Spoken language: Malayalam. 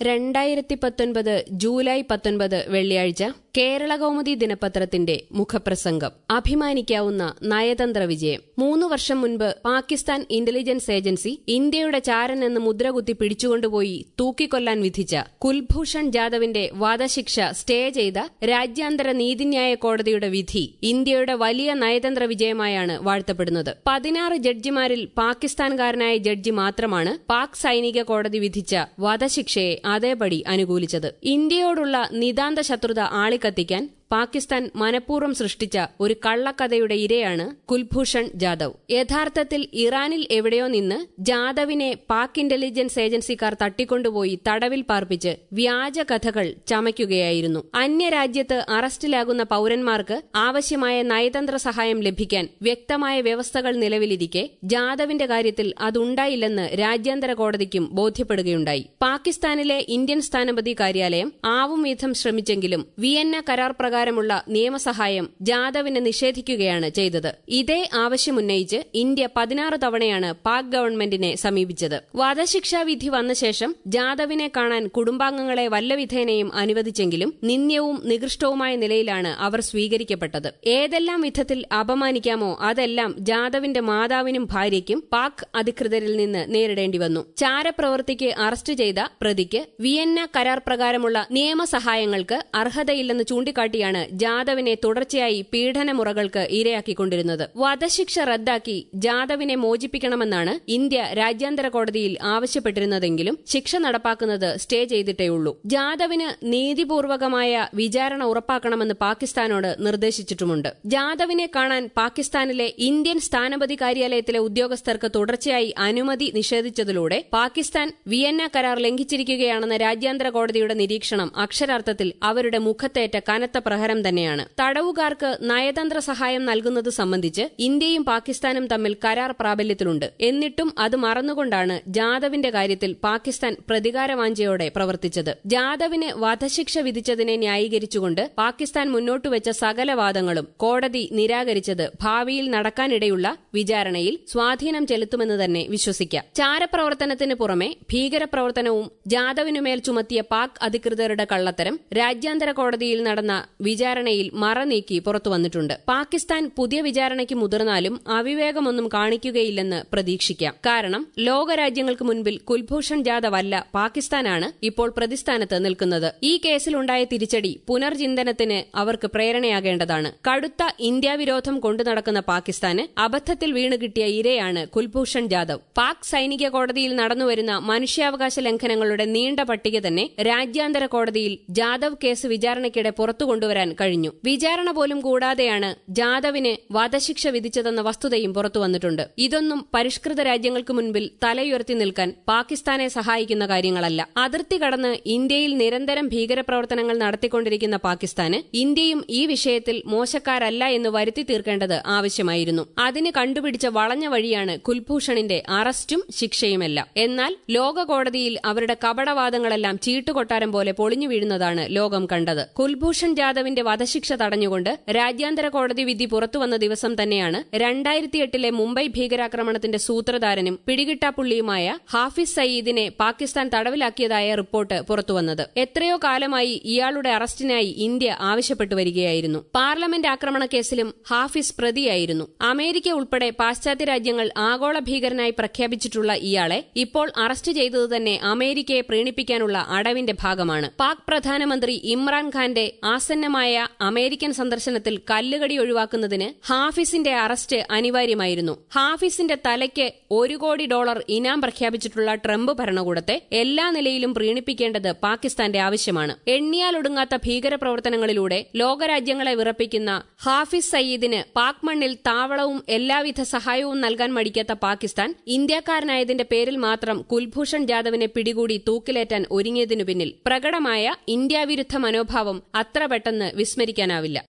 രണ്ടായിരത്തി പത്തൊൻപത് ജൂലൈ പത്തൊൻപത് വെള്ളിയാഴ്ച കേരളകൗമുദി ദിനപത്രത്തിന്റെ മുഖപ്രസംഗം അഭിമാനിക്കാവുന്ന നയതന്ത്ര വിജയം മൂന്നു വർഷം മുൻപ് പാകിസ്ഥാൻ ഇന്റലിജൻസ് ഏജൻസി ഇന്ത്യയുടെ ചാരൻ എന്ന് മുദ്രകുത്തി പിടിച്ചുകൊണ്ടുപോയി തൂക്കിക്കൊല്ലാൻ വിധിച്ച കുൽഭൂഷൺ ജാദവിന്റെ വധശിക്ഷ സ്റ്റേ ചെയ്ത രാജ്യാന്തര നീതിന്യായ കോടതിയുടെ വിധി ഇന്ത്യയുടെ വലിയ നയതന്ത്ര വിജയമായാണ് വാഴ്ത്തപ്പെടുന്നത് പതിനാറ് ജഡ്ജിമാരിൽ പാകിസ്ഥാൻകാരനായ ജഡ്ജി മാത്രമാണ് പാക് സൈനിക കോടതി വിധിച്ച വധശിക്ഷയെ അതേപടി അനുകൂലിച്ചത് ഇന്ത്യയോടുള്ള നിതാന്ത ശത്രുത ആളിക്കത്തിക്കാൻ പാകിസ്ഥാൻ മനഃപൂർവ്വം സൃഷ്ടിച്ച ഒരു കള്ളക്കഥയുടെ ഇരയാണ് കുൽഭൂഷൺ ജാദവ് യഥാർത്ഥത്തിൽ ഇറാനിൽ എവിടെയോ നിന്ന് ജാദവിനെ പാക് ഇന്റലിജൻസ് ഏജൻസിക്കാർ തട്ടിക്കൊണ്ടുപോയി തടവിൽ പാർപ്പിച്ച് വ്യാജ കഥകൾ ചമയ്ക്കുകയായിരുന്നു അന്യരാജ്യത്ത് അറസ്റ്റിലാകുന്ന പൌരന്മാർക്ക് ആവശ്യമായ നയതന്ത്ര സഹായം ലഭിക്കാൻ വ്യക്തമായ വ്യവസ്ഥകൾ നിലവിലിരിക്കെ ജാദവിന്റെ കാര്യത്തിൽ അതുണ്ടായില്ലെന്ന് രാജ്യാന്തര കോടതിക്കും ബോധ്യപ്പെടുകയുണ്ടായി പാകിസ്ഥാനിലെ ഇന്ത്യൻ സ്ഥാനപതി കാര്യാലയം ആവും വിധം ശ്രമിച്ചെങ്കിലും വിയന്ന കരാർ പ്രകാരം പ്രകാരമുള്ള നിയമസഹായം ജാദവിന് നിഷേധിക്കുകയാണ് ചെയ്തത് ഇതേ ആവശ്യമുന്നയിച്ച് ഇന്ത്യ പതിനാറ് തവണയാണ് പാക് ഗവൺമെന്റിനെ സമീപിച്ചത് വധശിക്ഷാ വിധി വന്ന ശേഷം ജാദവിനെ കാണാൻ കുടുംബാംഗങ്ങളെ വല്ലവിധേനയും അനുവദിച്ചെങ്കിലും നിന്ദ്യവും നികൃഷ്ടവുമായ നിലയിലാണ് അവർ സ്വീകരിക്കപ്പെട്ടത് ഏതെല്ലാം വിധത്തിൽ അപമാനിക്കാമോ അതെല്ലാം ജാദവിന്റെ മാതാവിനും ഭാര്യയ്ക്കും പാക് അധികൃതരിൽ നിന്ന് നേരിടേണ്ടി വന്നു ചാരപ്രവൃത്തിക്ക് അറസ്റ്റ് ചെയ്ത പ്രതിക്ക് വിയന്ന കരാർ പ്രകാരമുള്ള നിയമസഹായങ്ങൾക്ക് അർഹതയില്ലെന്ന് ചൂണ്ടിക്കാട്ടിയാണ് ആണ് ജാദവിനെ തുടർച്ചയായി പീഡനമുറകൾക്ക് ഇരയാക്കിക്കൊണ്ടിരുന്നത് വധശിക്ഷ റദ്ദാക്കി ജാദവിനെ മോചിപ്പിക്കണമെന്നാണ് ഇന്ത്യ രാജ്യാന്തര കോടതിയിൽ ആവശ്യപ്പെട്ടിരുന്നതെങ്കിലും ശിക്ഷ നടപ്പാക്കുന്നത് സ്റ്റേ ചെയ്തിട്ടേയുള്ളൂ ജാദവിന് നീതിപൂർവകമായ വിചാരണ ഉറപ്പാക്കണമെന്ന് പാകിസ്ഥാനോട് നിർദ്ദേശിച്ചിട്ടുമുണ്ട് ജാദവിനെ കാണാൻ പാകിസ്ഥാനിലെ ഇന്ത്യൻ സ്ഥാനപതി കാര്യാലയത്തിലെ ഉദ്യോഗസ്ഥർക്ക് തുടർച്ചയായി അനുമതി നിഷേധിച്ചതിലൂടെ പാകിസ്ഥാൻ വിയന്ന കരാർ ലംഘിച്ചിരിക്കുകയാണെന്ന രാജ്യാന്തര കോടതിയുടെ നിരീക്ഷണം അക്ഷരാർത്ഥത്തിൽ അവരുടെ മുഖത്തേറ്റ കനത്ത പ്രഹരം തന്നെയാണ് തടവുകാർക്ക് നയതന്ത്ര സഹായം നൽകുന്നത് സംബന്ധിച്ച് ഇന്ത്യയും പാകിസ്ഥാനും തമ്മിൽ കരാർ പ്രാബല്യത്തിലുണ്ട് എന്നിട്ടും അത് മറന്നുകൊണ്ടാണ് ജാദവിന്റെ കാര്യത്തിൽ പാകിസ്ഥാൻ പ്രതികാരവാഞ്ചയോടെ പ്രവർത്തിച്ചത് ജാദവിന് വധശിക്ഷ വിധിച്ചതിനെ ന്യായീകരിച്ചുകൊണ്ട് പാകിസ്ഥാൻ മുന്നോട്ടുവച്ച സകല വാദങ്ങളും കോടതി നിരാകരിച്ചത് ഭാവിയിൽ നടക്കാനിടയുള്ള വിചാരണയിൽ സ്വാധീനം ചെലുത്തുമെന്ന് തന്നെ വിശ്വസിക്കാം ചാരപ്രവർത്തനത്തിന് പുറമെ ഭീകരപ്രവർത്തനവും ജാദവിനുമേൽ ചുമത്തിയ പാക് അധികൃതരുടെ കള്ളത്തരം രാജ്യാന്തര കോടതിയിൽ നടന്ന വിചാരണയിൽ മറനീക്കി പുറത്തുവന്നിട്ടുണ്ട് പാകിസ്ഥാൻ പുതിയ വിചാരണയ്ക്ക് മുതിർന്നാലും അവിവേകമൊന്നും കാണിക്കുകയില്ലെന്ന് പ്രതീക്ഷിക്കാം കാരണം ലോകരാജ്യങ്ങൾക്ക് മുൻപിൽ കുൽഭൂഷൺ ജാദവ് അല്ല പാകിസ്ഥാനാണ് ഇപ്പോൾ പ്രതിസ്ഥാനത്ത് നിൽക്കുന്നത് ഈ കേസിലുണ്ടായ തിരിച്ചടി പുനർചിന്തനത്തിന് അവർക്ക് പ്രേരണയാകേണ്ടതാണ് കടുത്ത ഇന്ത്യ വിരോധം കൊണ്ടു നടക്കുന്ന പാകിസ്ഥാന് അബദ്ധത്തിൽ വീണ് കിട്ടിയ ഇരയാണ് കുൽഭൂഷൺ ജാദവ് പാക് സൈനിക കോടതിയിൽ നടന്നുവരുന്ന മനുഷ്യാവകാശ ലംഘനങ്ങളുടെ നീണ്ട പട്ടിക തന്നെ രാജ്യാന്തര കോടതിയിൽ ജാദവ് കേസ് വിചാരണയ്ക്കിടെ പുറത്തു കൊണ്ടുവരാൻ കഴിഞ്ഞു വിചാരണ പോലും കൂടാതെയാണ് ജാദവിന് വധശിക്ഷ വിധിച്ചതെന്ന വസ്തുതയും പുറത്തുവന്നിട്ടുണ്ട് ഇതൊന്നും പരിഷ്കൃത രാജ്യങ്ങൾക്ക് മുൻപിൽ തലയുയർത്തി നിൽക്കാൻ പാകിസ്ഥാനെ സഹായിക്കുന്ന കാര്യങ്ങളല്ല അതിർത്തി കടന്ന് ഇന്ത്യയിൽ നിരന്തരം ഭീകരപ്രവർത്തനങ്ങൾ നടത്തിക്കൊണ്ടിരിക്കുന്ന പാകിസ്ഥാന് ഇന്ത്യയും ഈ വിഷയത്തിൽ മോശക്കാരല്ല എന്ന് വരുത്തി തീർക്കേണ്ടത് ആവശ്യമായിരുന്നു അതിന് കണ്ടുപിടിച്ച വളഞ്ഞ വഴിയാണ് കുൽഭൂഷണിന്റെ അറസ്റ്റും ശിക്ഷയുമെല്ലാം എന്നാൽ ലോക കോടതിയിൽ അവരുടെ കപടവാദങ്ങളെല്ലാം ചീട്ടുകൊട്ടാരം പോലെ പൊളിഞ്ഞു വീഴുന്നതാണ് ലോകം കണ്ടത് കുൽഭൂഷൺ ജാദവിന്റെ വധശിക്ഷ തടഞ്ഞുകൊണ്ട് രാജ്യാന്തര കോടതി വിധി പുറത്തുവന്ന ദിവസം തന്നെയാണ് രണ്ടായിരത്തി എട്ടിലെ മുംബൈ ഭീകരാക്രമണത്തിന്റെ സൂത്രധാരനും പിടികിട്ടാപ്പുള്ളിയുമായ ഹാഫിസ് സയീദിനെ പാകിസ്ഥാൻ തടവിലാക്കിയതായ റിപ്പോർട്ട് പുറത്തുവന്നത് എത്രയോ കാലമായി ഇയാളുടെ അറസ്റ്റിനായി ഇന്ത്യ ആവശ്യപ്പെട്ടു വരികയായിരുന്നു പാർലമെന്റ് ആക്രമണ കേസിലും ഹാഫിസ് പ്രതിയായിരുന്നു അമേരിക്ക ഉൾപ്പെടെ പാശ്ചാത്യ രാജ്യങ്ങൾ ആഗോള ഭീകരനായി പ്രഖ്യാപിച്ചിട്ടുള്ള ഇയാളെ ഇപ്പോൾ അറസ്റ്റ് ചെയ്തത് തന്നെ അമേരിക്കയെ പ്രീണിപ്പിക്കാനുള്ള അടവിന്റെ ഭാഗമാണ് പാക് പ്രധാനമന്ത്രി ഇമ്രാൻഖാന്റെ ആസന്നമായ അമേരിക്കൻ സന്ദർശനത്തിൽ കല്ലുകടി ഒഴിവാക്കുന്നതിന് ഹാഫിസിന്റെ അറസ്റ്റ് അനിവാര്യമായിരുന്നു ഹാഫിസിന്റെ തലയ്ക്ക് ഒരു കോടി ഡോളർ ഇനാം പ്രഖ്യാപിച്ചിട്ടുള്ള ട്രംപ് ഭരണകൂടത്തെ എല്ലാ നിലയിലും പ്രീണിപ്പിക്കേണ്ടത് പാകിസ്ഥാന്റെ ആവശ്യമാണ് എണ്ണിയാലൊടുങ്ങാത്ത ഭീകരപ്രവർത്തനങ്ങളിലൂടെ ലോകരാജ്യങ്ങളെ വിറപ്പിക്കുന്ന ഹാഫിസ് സയ്യിദിന് പാക് മണ്ണിൽ താവളവും എല്ലാവിധ സഹായവും നൽകാൻ മടിക്കാത്ത പാകിസ്ഥാൻ ഇന്ത്യക്കാരനായതിന്റെ പേരിൽ മാത്രം കുൽഭൂഷൺ ജാദവിനെ പിടികൂടി തൂക്കിലേറ്റാൻ ഒരുങ്ങിയതിനു പിന്നിൽ പ്രകടമായ ഇന്ത്യാവിരുദ്ധ മനോഭാവം അത്ര പെട്ടെന്ന് വിസ്മരിക്കാനാവില്ല